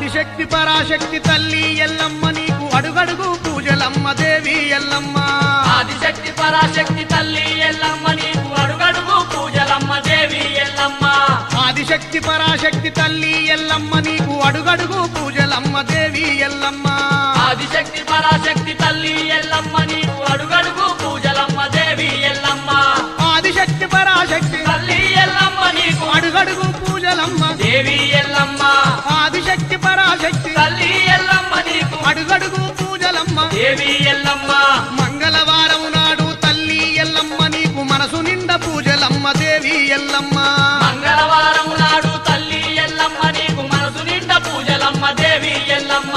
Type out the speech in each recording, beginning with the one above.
ఆదిశక్తి పరాశక్తి తల్లి ఎల్లమ్మ నీకు అడుగడుగు పూజలమ్మ దేవి ఎల్లమ్మ ఆదిశక్తి పరాశక్తి తల్లి ఎల్లమ్మ నీకు అడుగడుగు పూజలమ్మ దేవి ఎల్లమ్మ ఆదిశక్తి పరాశక్తి తల్లి ఎల్లమ్మ నీకు అడుగడుగు పూజలమ్మ దేవి ఎల్లమ్మ ఆదిశక్తి పరాశక్తి తల్లి ఎల్లమ్మ నీకు అడుగడుగు పూజలమ్మ దేవి ఎల్లమ్మ ఆదిశక్తి పరాశక్తి తల్లి ఎల్లమ్మ నీకు అడుగడుగు పూజలమ్మ దేవి ఎల్లమ్మ ఆదిశక్తి పరాశక్తి తల్లి ఎల్లమ్మ నీకు అడుగడుగు పూజలమ్మ దేవి ఎల్లమ్మ మంగళవారం నాడు తల్లి ఎల్లమ్మ నీకు మనసు నిండా పూజలమ్మ దేవి ఎల్లమ్మ మంగళవారం నాడు తల్లి ఎల్లమ్మ నీకు మనసు నిండా పూజలమ్మ దేవి ఎల్లమ్మ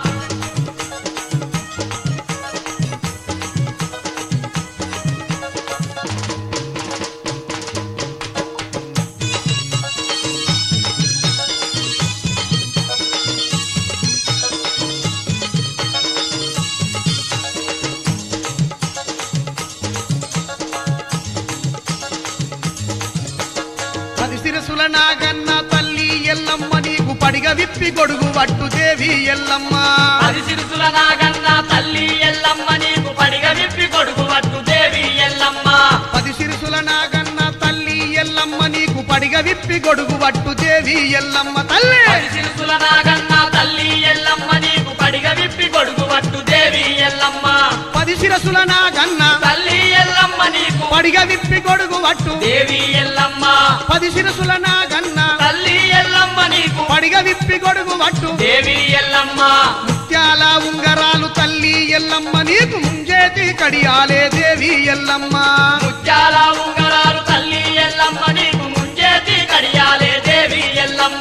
పది శిరసుల నాగన్న తల్లి ఎల్లమ్మ నీకు పడిగ విప్పి గొడుగు వట్టు దేవి ఎల్లమ్మ అది సిరుసుల నాగన్న తల్లి ఎల్లమ్మ నీకు పడిగ విప్పి కొడుకు వట్టు దేవి ఎల్లమ్మ పది శిరసుల నాగన్న తల్లి ఎల్లమ్మ నీకు పడిగ విప్పి గొడుగు వట్టు దేవి ఎల్లమ్మ తల్లి అది సిరుసుల నాగన్న తల్లి ఎల్లమ్మ నీకు పడిగ విప్పి కొడుకు వట్టు దేవి ఎల్లమ్మ పది శిరసుల నాగన్న తల్లి ఎల్లమ్మ నీకు పడిగ విప్పి గొడుగు వట్టు దేవి ఎల్లమ్మ పది శిరసుల నాగన్న తల్లి ఎల్లమ్మ నీకు పడిగ విప్పి గొడుగు వట్టు దేవి ఎల్లమ్మ ముత్యాల ఉంగరాలు తల్లి ఎల్లమ్మ నీకు ముంజేతి కడియాలే దేవి ఎల్లమ్మ ముత్యాల ఉంగరాలు తల్లి ఎల్లమ్మ నీకు ముంచేతి కడియాలే దేవి ఎల్లమ్మ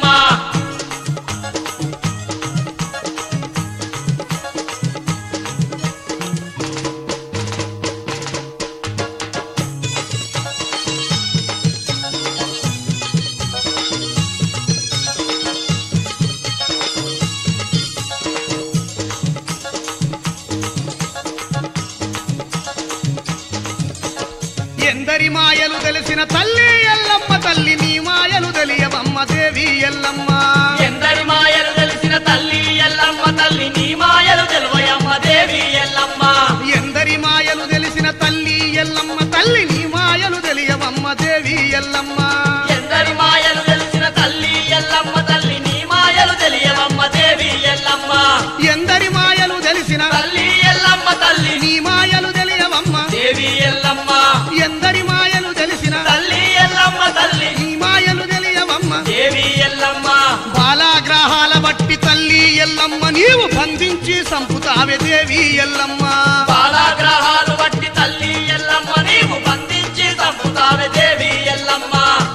ఎందరి మాయలు తెలిసిన తల్లి ఎల్లమ్మ తల్లి నీ మాయలు తెలియవమ్మ దేవి ఎల్లమ్మ ఎందరి మాయలు తెలిసిన తల్లి ఎల్లమ్మ తల్లి నీ మాయలు తెలువయమ్మ దేవి ఎల్లమ్మ ఎందరి మాయలు తెలిసిన తల్లి ఎల్లమ్మ తల్లి నీ మాయలు తెలియవమ్మ దేవి ఎల్లమ్మ ఎందరి మాయలు తెలిసిన తల్లి ఎల్లమ్మ తల్లి నీ మాయలు తెలియవమ్మ దేవి ఎల్లమ్మ ఎందరి మాయలు తెలిసిన తల్లి ఎల్లమ్మ తల్లి నీ మాయలు తెలియవమ్మ దేవి ఎల్లమ్మ ఎందరి మాయలు తెలిసిన తల్లి ఎల్లమ్మ తల్లి నీ మాయలు తెలియవమ్మ దేవి ఎల్లమ్మ బాలాగ్రహాల బట్టి తల్లి ఎల్లమ్మ నీవు బంధించి సంపుతావే దేవి ఎల్లమ్మ బాలాగ్రహాలు బట్టి తల్లి ఎల్లమ్మ నీవు బంధించి చంపుతావే దేవి ఎల్లమ్మ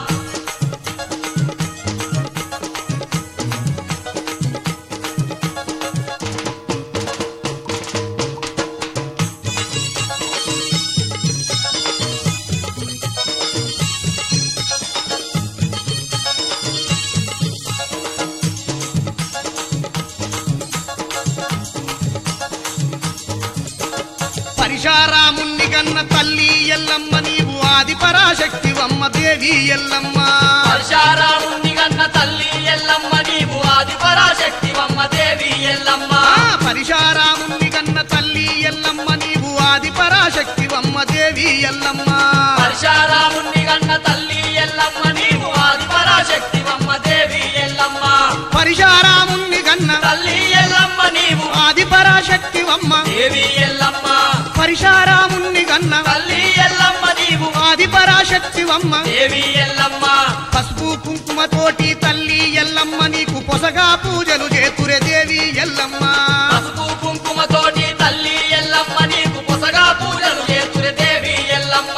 పరిశారాముణ్ణి కన్న తల్లి ఎల్లమ్మ నీవు ఆది పరాశక్తివమ్మ దేవి ఎల్లమ్మ పరశారాముని గన్న తల్లి ఎల్లమ్మ నీవు ఆది పరాశక్తివమ్మ దేవి ఎల్లమ్మ ఆ పరిశారాముణ్ణి కన్న తల్లి ఎల్లమ్మ నీవు ఆది పరాశక్తివమ్మ దేవి ఎల్లమ్మ పరశారాముని గన్న తల్లి ఎల్లమ్మ నీవు ఆది పరాశక్తివమ్మ దేవి ఎల్లమ్మ పరిశారాముణ్ణి కన్న తల్లి ఎల్లమ్మ నీవు ఆది పరాశక్తివమ్మ దేవి ఎల్లమ్మ పరిశారాముణ్ణి కన్న తల్లి ఎల్లమ్మ నీవు ఆది పరాశక్తివమ్మ దేవి ఎల్లమ్మ పసుపు కుంకుమతోటి తల్లి ఎల్లమ్మ నీకు పొసగా పూజలు చేతురే దేవి ఎల్లమ్మ పసుపు కుంకుమతోటి తల్లి ఎల్లమ్మ నీకు పొసగా పూజలు చేతురే దేవి ఎల్లమ్మ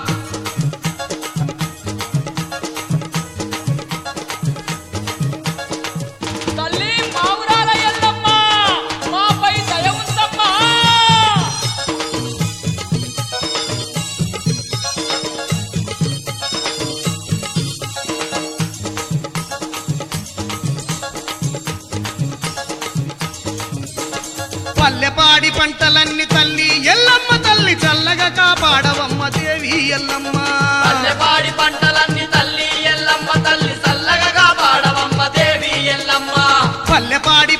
తల్లి మావురాల ఎల్లమ్మ మాపై దయ ఉంచమ్మా పల్లెపాడి పంటలన్నీ తల్లి ఎల్లమ్మ తల్లి చల్లగా కాపాడవమ్మ దేవి ఎల్లమ్మ పల్లెపాడి పంటలన్నీ తల్లి ఎల్లమ్మ తల్లి చల్లగా కాపాడవమ్మ దేవి ఎల్లమ్మ పల్లెపాడి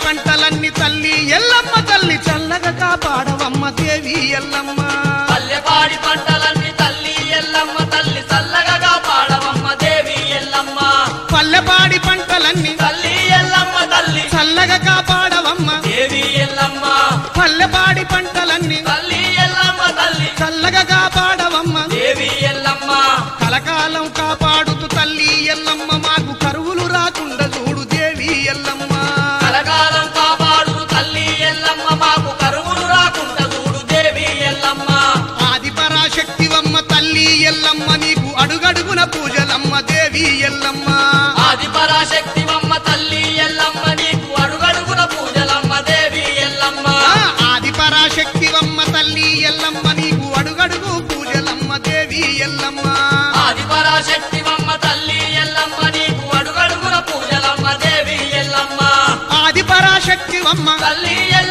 కాపాడవమ్మ దేవి ఎల్లమ్మ పల్లెపాడి పంటలన్నీ తల్లి ఎల్లమ్మ తల్లి చల్లగా కాపాడవమ్మ దేవి ఎల్లమ్మ పల్లెపాడి పంటలన్నీ తల్లి ఎల్లమ్మ తల్లి చల్లగా కాపాడవమ్మ దేవి ఎల్లమ్మ పల్లెపాడి పంటలన్నీ తల్లి ఎల్లమ్మ తల్లి చల్లగా కాపాడవమ్మ దేవి ఎల్లమ్మ కలకాలం కాపాడుతూ తల్లి ఎల్లమ్మ మాకు కరువులు రాకుండా చూడు దేవి ఎల్లమ్మ కలకాలం కాపాడు తల్లి ఎల్లమ్మ మాకు కరువులు రాకుండా చూడు దేవి ఎల్లమ్మ ఆది పరాశక్తివమ్మ తల్లి ఎల్లమ్మ నీకు అడుగడుగున పూజలమ్మ దేవి ఎల్లమ్మ ఆది పరాశక్తివమ్మ తల్లి ఎల్లమ్మ నీకు అడుగడుగున పూజలమ్మ దేవి ఎల్లమ్మ ఆ, ఆది పరాశక్తివమ్మ తల్లి ఎల్లమ్మ నీకు అడుగడుగు పూజలమ్మ దేవి ఎల్లమ్మ ఆది పరాశక్తివమ్మ తల్లి ఎల్లమ్మ నీకు అడుగడుగున పూజలమ్మ దేవి ఎల్లమ్మ ఆది పరాశక్తివమ్మ తల్లి ఎల్లమ్మ